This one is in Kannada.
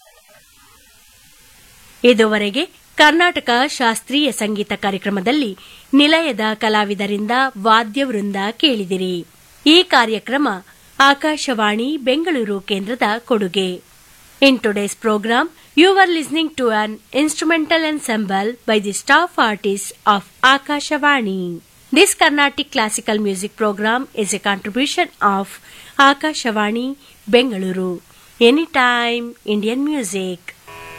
ಇದುವರೆಗೆ ಕರ್ನಾಟಕ ಶಾಸ್ತ್ರೀಯ ಸಂಗೀತ ಕಾರ್ಯಕ್ರಮದಲ್ಲಿ ನಿಲಯದ ಕಲಾವಿದರಿಂದ ವಾದ್ಯವೃಂದ ಕೇಳಿದಿರಿ ಈ ಕಾರ್ಯಕ್ರಮ ಆಕಾಶವಾಣಿ ಬೆಂಗಳೂರು ಕೇಂದ್ರದ ಕೊಡುಗೆ in today's programme you are listening to an instrumental ensemble by the staff artists of Akashawani. This Carnatic classical music program is a contribution of Akashawani Bengaluru. Anytime Indian music.